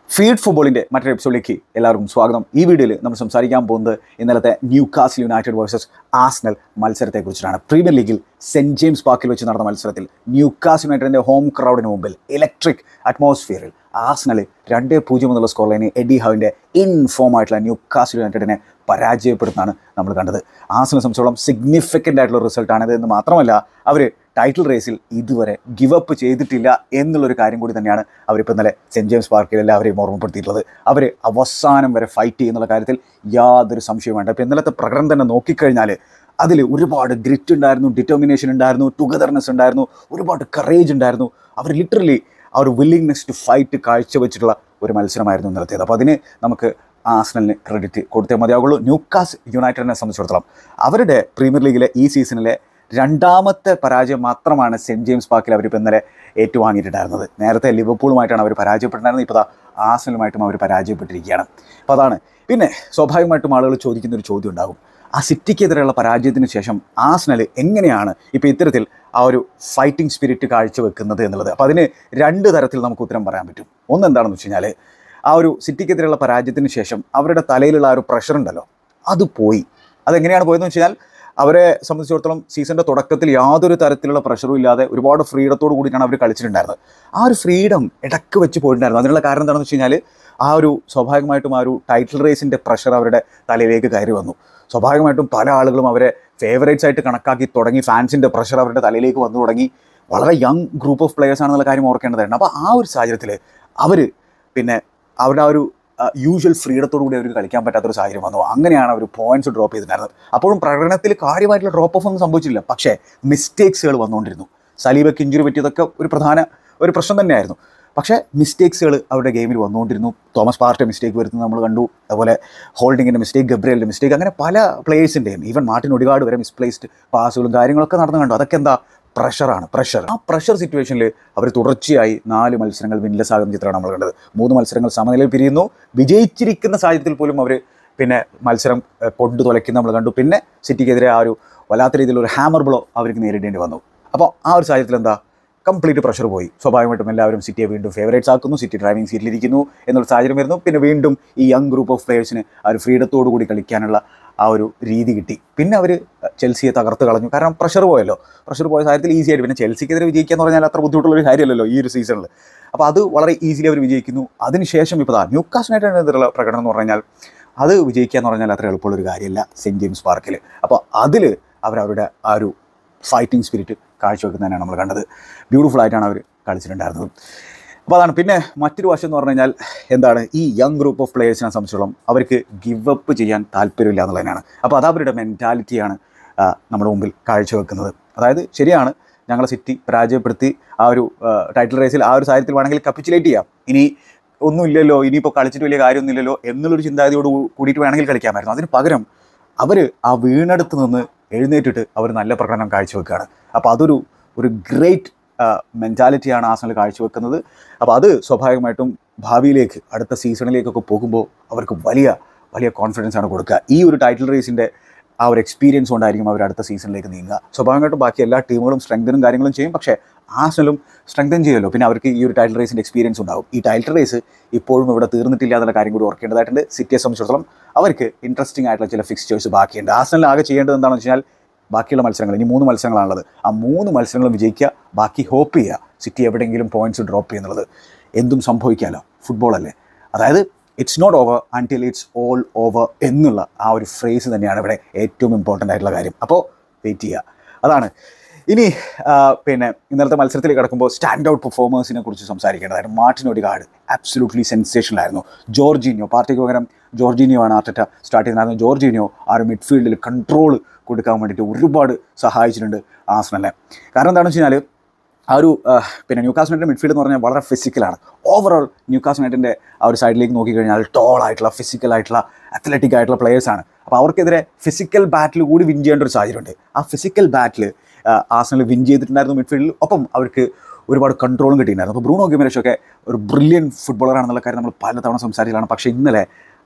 feed ഫുട്ബോളിൻ്റെ മറ്റൊരു എപ്പിസോഡിലേക്ക് എല്ലാവർക്കും സ്വാഗതം ഈ വീഡിയോയിൽ നമ്മൾ സംസാരിക്കാൻ പോകുന്നത് ഇന്നലത്തെ Newcastle United versus Arsenal മത്സരത്തെക്കുറിച്ചിട്ടാണ് പ്രീമിയർ ലീഗിൽ സെൻറ്റ് ജെയിംസ് പാർക്കിൽ വെച്ച് നടന്ന മത്സരത്തിൽ ന്യൂ കാസ് യുണൈറ്റഡിൻ്റെ ഹോം ക്രൗഡിന് മുമ്പിൽ ഇലക്ട്രിക് അറ്റ്മോസ്ഫിയറിൽ ആസ്നൽ രണ്ട് പൂജ്യം എന്നുള്ള സ്കോർ ലൈനിൽ എഡി ഹവിൻ്റെ ഇൻഫോം ആയിട്ടുള്ള ന്യൂ കാസ് യുണൈറ്റഡിനെ പരാജയപ്പെടുത്താണ് നമ്മൾ കണ്ടത് ആസിനെ സംബന്ധിച്ചോളം സിഗ്നിഫിക്കൻ്റ് ആയിട്ടുള്ള റിസൾട്ടാണിത് എന്ന് മാത്രമല്ല അവർ ടൈറ്റിൽ റേസിൽ ഇതുവരെ ഗിവ് അപ്പ് ചെയ്തിട്ടില്ല എന്നുള്ളൊരു കാര്യം കൂടി തന്നെയാണ് അവരിപ്പോൾ ഇന്നലെ സെൻറ്റ് ജെയിംസ് പാർക്കിൽ എല്ലാവരെയും ഓർമ്മപ്പെടുത്തിയിട്ടുള്ളത് അവർ അവസാനം വരെ ഫൈറ്റ് ചെയ്യുന്നുള്ള കാര്യത്തിൽ യാതൊരു സംശയവും വേണ്ട ഇപ്പോൾ ഇന്നലത്തെ പ്രകടനം തന്നെ നോക്കിക്കഴിഞ്ഞാൽ അതിൽ ഒരുപാട് ഗ്രിറ്റ് ഉണ്ടായിരുന്നു ഡിറ്റർമിനേഷൻ ഉണ്ടായിരുന്നു ടുഗദർനെസ് ഉണ്ടായിരുന്നു ഒരുപാട് കറേജ് ഉണ്ടായിരുന്നു അവർ ലിറ്ററലി ആ ഒരു വില്ലിങ്നെസ് ടു ഫൈറ്റ് കാഴ്ചവെച്ചിട്ടുള്ള ഒരു മത്സരമായിരുന്നു ഇന്നലത്തേത് അപ്പോൾ അതിന് നമുക്ക് ആസ്നലിന് ക്രെഡിറ്റ് കൊടുത്തേ മതിയാവുള്ളൂ ന്യൂക്കാസ് യുണൈറ്റഡിനെ സംബന്ധിച്ചിടത്തോളം അവരുടെ പ്രീമിയർ ലീഗിലെ ഈ സീസണിലെ രണ്ടാമത്തെ പരാജയം മാത്രമാണ് സെൻറ്റ് ജെയിംസ് പാർക്കിൽ അവരിപ്പോൾ ഇന്നലെ ഏറ്റുവാങ്ങിയിട്ടുണ്ടായിരുന്നത് നേരത്തെ ലിവർപൂളുമായിട്ടാണ് അവർ പരാജയപ്പെട്ടിട്ടുണ്ടായിരുന്നത് ഇപ്പോൾ ആസ്നലുമായിട്ടും അവർ പരാജയപ്പെട്ടിരിക്കുകയാണ് അപ്പോൾ അതാണ് പിന്നെ സ്വാഭാവികമായിട്ടും ആളുകൾ ചോദിക്കുന്ന ഒരു ചോദ്യം ഉണ്ടാകും ആ സിറ്റിക്കെതിരെയുള്ള പരാജയത്തിന് ശേഷം ആസ്നൽ എങ്ങനെയാണ് ഇപ്പോൾ ഇത്തരത്തിൽ ആ ഒരു ഫൈറ്റിംഗ് സ്പിരിറ്റ് കാഴ്ചവെക്കുന്നത് എന്നുള്ളത് അപ്പോൾ അതിന് രണ്ട് തരത്തിൽ നമുക്ക് ഉത്തരം പറയാൻ പറ്റും ഒന്ന് എന്താണെന്ന് വെച്ച് കഴിഞ്ഞാൽ ആ ഒരു സിറ്റിക്കെതിരെയുള്ള പരാജയത്തിന് ശേഷം അവരുടെ തലയിലുള്ള ആ ഒരു പ്രഷർ ഉണ്ടല്ലോ അത് പോയി അതെങ്ങനെയാണ് പോയതെന്ന് വെച്ച് കഴിഞ്ഞാൽ അവരെ സംബന്ധിച്ചിടത്തോളം സീസണിൻ്റെ തുടക്കത്തിൽ യാതൊരു തരത്തിലുള്ള പ്രഷറും ഇല്ലാതെ ഒരുപാട് ഫ്രീഡത്തോട് കൂടിയിട്ടാണ് അവർ കളിച്ചിട്ടുണ്ടായിരുന്നത് ആ ഒരു ഫ്രീഡം ഇടക്ക് വെച്ച് പോയിട്ടുണ്ടായിരുന്നു അതിനുള്ള കാരണം എന്താണെന്ന് വെച്ച് കഴിഞ്ഞാൽ ആ ഒരു സ്വാഭാവികമായിട്ടും ആ ഒരു ടൈറ്റിൽ റേസിൻ്റെ പ്രഷർ അവരുടെ തലയിലേക്ക് കയറി വന്നു സ്വാഭാവികമായിട്ടും പല ആളുകളും അവരെ ഫേവറേറ്റ്സ് ആയിട്ട് കണക്കാക്കി തുടങ്ങി ഫാൻസിൻ്റെ പ്രഷർ അവരുടെ തലയിലേക്ക് വന്നു തുടങ്ങി വളരെ യങ് ഗ്രൂപ്പ് ഓഫ് പ്ലെയേഴ്സ് ആണെന്നുള്ള കാര്യം ഓർക്കേണ്ടതായിരുന്നു അപ്പോൾ ആ ഒരു സാഹചര്യത്തിൽ അവർ പിന്നെ അവരുടെ ആ ഒരു യൂഷ്വൽ ഫ്രീഡത്തോടു കൂടി അവർക്ക് കളിക്കാൻ പറ്റാത്തൊരു സാഹചര്യം വന്നു അങ്ങനെയാണ് അവർ പോയിന്റ്സ് ഡ്രോപ്പ് ചെയ്തിട്ടുണ്ടായിരുന്നത് അപ്പോഴും പ്രകടനത്തിൽ കാര്യമായിട്ടുള്ള ഡ്രോപ്പ് ഓഫ് ഒന്നും സംഭവിച്ചില്ല പക്ഷേ മിസ്റ്റേക്സുകൾ വന്നുകൊണ്ടിരുന്നു സലീബക്ക് ഇഞ്ചുറി പറ്റിയതൊക്കെ ഒരു പ്രധാന ഒരു പ്രശ്നം തന്നെയായിരുന്നു പക്ഷേ മിസ്റ്റേക്സുകൾ അവരുടെ ഗെയിമിൽ വന്നുകൊണ്ടിരുന്നു തോമസ് പാർട്ടി മിസ്റ്റേക്ക് വരുന്നത് നമ്മൾ കണ്ടു അതുപോലെ ഹോൾഡിങ്ങിൻ്റെ മിസ്റ്റേക്ക് ഗബ്രിയലിൻ്റെ മിസ്റ്റേക്ക് അങ്ങനെ പല പ്ലേയേഴ്സിൻ്റെയും ഈവൻ മാർട്ടിൻ ഒടികാട് വരെ മിസ്പ്ലേസ്ഡ് പാസുകളും കാര്യങ്ങളൊക്കെ നടന്നു കണ്ടു അതൊക്കെ എന്താ പ്രഷറാണ് പ്രഷർ ആ പ്രഷർ സിറ്റുവേഷനിൽ അവർ തുടർച്ചയായി നാല് മത്സരങ്ങൾ വിൻലെസ് ആകുന്ന ചിത്രമാണ് നമ്മൾ കണ്ടത് മൂന്ന് മത്സരങ്ങൾ സമനിലയിൽ പിരിയുന്നു വിജയിച്ചിരിക്കുന്ന സാഹചര്യത്തിൽ പോലും അവർ പിന്നെ മത്സരം ഏഹ്, കൊണ്ടു തുലയ്ക്കുന്ന നമ്മൾ കണ്ടു പിന്നെ സിറ്റിക്കെതിരെ ആ ഒരു വല്ലാത്ത രീതിയിലുള്ള ഒരു ഹാമർ ബ്ലോ അവർക്ക് നേരിടേണ്ടി വന്നു അപ്പോൾ ആ ഒരു സാഹചര്യത്തിൽ എന്താ കംപ്ലീറ്റ് പ്രഷർ പോയി സ്വാഭാവികമായിട്ടും എല്ലാവരും സിറ്റിയെ വീണ്ടും ഫേവറേറ്റ്സ് ആക്കുന്നു സിറ്റി ഡ്രൈവിംഗ് സീറ്റിലിരിക്കുന്നു എന്നുള്ള സാഹചര്യം വരുന്നു പിന്നെ വീണ്ടും ഈ യങ് ഗ്രൂപ്പ് ഓഫ് പ്ലേയേഴ്സിന് ആ ഒരു ഫ്രീഡത്തോടു കൂടി കളിക്കാനുള്ള ആ ഒരു രീതി കിട്ടി പിന്നെ അവർ ചെൽസിയെ തകർത്ത് കളഞ്ഞു കാരണം പ്രഷർ പോയല്ലോ പ്രഷർ പോയ സാഹചര്യത്തിൽ ഈസി ആയിട്ട് പിന്നെ ചെൽസിക്കെതിരെ വിജയിക്കുക എന്ന് പറഞ്ഞാൽ അത്ര ബുദ്ധിമുട്ടുള്ള ഒരു കാര്യമല്ലല്ലോ ഈ ഒരു സീസണിൽ അപ്പോൾ അത് വളരെ ഈസിലി അവർ വിജയിക്കുന്നു അതിനുശേഷം ഇപ്പോൾ ന്യൂ കാസ്റ്റിനായിട്ടുള്ള പ്രകടനം എന്ന് പറഞ്ഞാൽ അത് വിജയിക്കുക എന്ന് പറഞ്ഞാൽ അത്ര എളുപ്പമുള്ളൊരു കാര്യമല്ല സെൻറ്റ് ജെയിംസ് പാർക്കിൽ അപ്പോൾ അതിൽ അവരവരുടെ ആ ഒരു ഫൈറ്റിംഗ് സ്പിരിറ്റ് കാഴ്ചവെക്കുന്നതന്നെയാണ് നമ്മൾ കണ്ടത് ബ്യൂട്ടിഫുൾ ആയിട്ടാണ് അവർ കളിച്ചിട്ടുണ്ടായിരുന്നത് അപ്പോൾ അതാണ് പിന്നെ മറ്റൊരു വശം എന്ന് പറഞ്ഞു കഴിഞ്ഞാൽ എന്താണ് ഈ യങ് ഗ്രൂപ്പ് ഓഫ് പ്ലേയേഴ്സിനെ സംബന്ധിച്ചിടത്തോളം അവർക്ക് ഗിവ് അപ്പ് ചെയ്യാൻ താല്പര്യമില്ല എന്നുള്ളതിനാണ് അപ്പോൾ അത് അവരുടെ മെൻറ്റാലിറ്റിയാണ് ആ, നമ്മുടെ മുമ്പിൽ കാഴ്ചവെക്കുന്നത് അതായത് ശരിയാണ് ഞങ്ങളെ സിറ്റി പരാജയപ്പെടുത്തി ആ ഒരു ടൈറ്റിൽ റേസിൽ ആ ഒരു സാഹചര്യത്തിൽ വേണമെങ്കിൽ കപ്പിച്ചുലേറ്റ് ചെയ്യാം ഇനി ഒന്നുമില്ലല്ലോ ഇനിയിപ്പോൾ കളിച്ചിട്ട് വലിയ കാര്യമൊന്നുമില്ലല്ലോ എന്നുള്ളൊരു ചിന്താഗതിയോട് കൂ- കൂടിയിട്ട് വേണമെങ്കിൽ കളിക്കാമായിരുന്നു അതിന് പകരം അവർ ആ വീണെടുത്ത് നിന്ന് എഴുന്നേറ്റിട്ട് അവർ നല്ല പ്രകടനം കാഴ്ചവെക്കുകയാണ് അപ്പോൾ അതൊരു ഒരു ഗ്രേറ്റ് മെൻറ്റാലിറ്റിയാണ് ആസനൽ കാഴ്ചവെക്കുന്നത് അപ്പോൾ അത് സ്വാഭാവികമായിട്ടും ഭാവിയിലേക്ക് അടുത്ത സീസണിലേക്കൊക്കെ പോകുമ്പോൾ അവർക്ക് വലിയ വലിയ കോൺഫിഡൻസ് ആണ് കൊടുക്കുക ഈ ഒരു ടൈറ്റിൽ റേസിൻ്റെ ആ ഒരു എക്സ്പീരിയൻസ് കൊണ്ടായിരിക്കും അവർ അടുത്ത സീസണിലേക്ക് നീങ്ങുക സ്വാഭാവികമായിട്ടും ബാക്കി എല്ലാ ടീമുകളും സ്ട്രെങ്തനും കാര്യങ്ങളും ചെയ്യും പക്ഷേ ആസനലും സ്ട്രെങ്തൻ ചെയ്യുമല്ലോ പിന്നെ അവർക്ക് ഈ ഒരു ടൈറ്റിൽ റേസിൻ്റെ എക്സ്പീരിയൻസ് ഉണ്ടാവും ഈ ടൈറ്റിൽ റേസ് ഇപ്പോഴും ഇവിടെ തീർന്നിട്ടില്ല എന്നുള്ള കാര്യം കൂടി ഓർക്കേണ്ടതായിട്ടുണ്ട് സിറ്റിയെ സംബന്ധിച്ചിടത്തോളം അവർക്ക് ഇൻട്രസ്റ്റിംഗ് ആയിട്ടുള്ള ചില ഫിക്സ്ചേഴ്സ് ബാക്കിയുണ്ട് ആസനൽ ആകെ ചെയ്യേണ്ടത് എന്താണെന്ന് വെച്ചാൽ ബാക്കിയുള്ള മത്സരങ്ങൾ ഇനി മൂന്ന് മത്സരങ്ങളാണുള്ളത് ആ മൂന്ന് മത്സരങ്ങളും വിജയിക്കുക ബാക്കി ഹോപ്പ് ചെയ്യുക സിറ്റി എവിടെയെങ്കിലും പോയിന്റ്സ് ഡ്രോപ്പ് ചെയ്യുന്നുള്ളത് എന്തും സംഭവിക്കാമല്ലോ ഫുട്ബോളല്ലേ അതായത് it's not over until it's all over എന്നുള്ള ആ ഒരു ഫ്രേസ് തന്നെയാണ് ഇവിടെ ഏറ്റവും ഇമ്പോർട്ടൻ്റ് ആയിട്ടുള്ള കാര്യം അപ്പോൾ വെയിറ്റ് ചെയ്യുക അതാണ് ഇനി ആ, പിന്നെ ഇന്നലത്തെ മത്സരത്തിൽ കിടക്കുമ്പോൾ സ്റ്റാൻഡ് ഔട്ട് പെർഫോമേഴ്സിനെ കുറിച്ച് സംസാരിക്കേണ്ടതായിരുന്നു മാർട്ടിൻ ഒഡിഗാർഡ് ആബ്സലൂട്ട്ലി സെൻസേഷണൽ ആയിരുന്നു ജോർജീനിയോ പാർട്ടിക്ക് പകരം ജോർജീനിയോ ആണ് ആർട്ടറ്റ സ്റ്റാർട്ട് ചെയ്തിരുന്നത് ജോർജീനിയോ ആ ഒരു മിഡ്ഫീൽഡിൽ കൺട്രോൾ കൊടുക്കാൻ വേണ്ടിയിട്ട് ഒരുപാട് സഹായിച്ചിട്ടുണ്ട് ആസ്നലിനെ കാരണം എന്താണെന്ന് വെച്ച് കഴിഞ്ഞാൽ ആ ഒരു ആ, പിന്നെ ന്യൂക്കാസ് യുണൈറ്റഡ് മിഡ്ഫീൽഡ് എന്ന് പറഞ്ഞാൽ വളരെ ഫിസിക്കലാണ് ഓവറോൾ ന്യൂക്കാസ് യുണൈറ്റഡിൻ്റെ ആ ഒരു സൈഡിലേക്ക് നോക്കിക്കഴിഞ്ഞാൽ ടോൾ ആയിട്ടുള്ള ഫിസിക്കൽ ആയിട്ടുള്ള അത്ലറ്റിക് ആയിട്ടുള്ള പ്ലേയേഴ്സാണ് അപ്പോൾ അവർക്കെതിരെ ഫിസിക്കൽ ബാറ്റിൽ കൂടി വിൻ ചെയ്യേണ്ട ഒരു സാഹചര്യമുണ്ട് ആ ഫിസിക്കൽ ബാറ്റിൽ ആസനൽ വിൻ ചെയ്തിട്ടുണ്ടായിരുന്നു മിഡ്ഫീൽഡിൽ ഒപ്പം അവർക്ക് ഒരുപാട് കൺട്രോളും കിട്ടിയിട്ടുണ്ടായിരുന്നു അപ്പോൾ ബ്രൂണോ ഗിമരഷൊക്കെ ഒരു ബ്രില്യൻ ഫുട്ബോളറാണെന്നുള്ള കാര്യം നമ്മൾ പലതവണ സംസാരിച്ചതാണ് പക്ഷേ ഇന്നലെ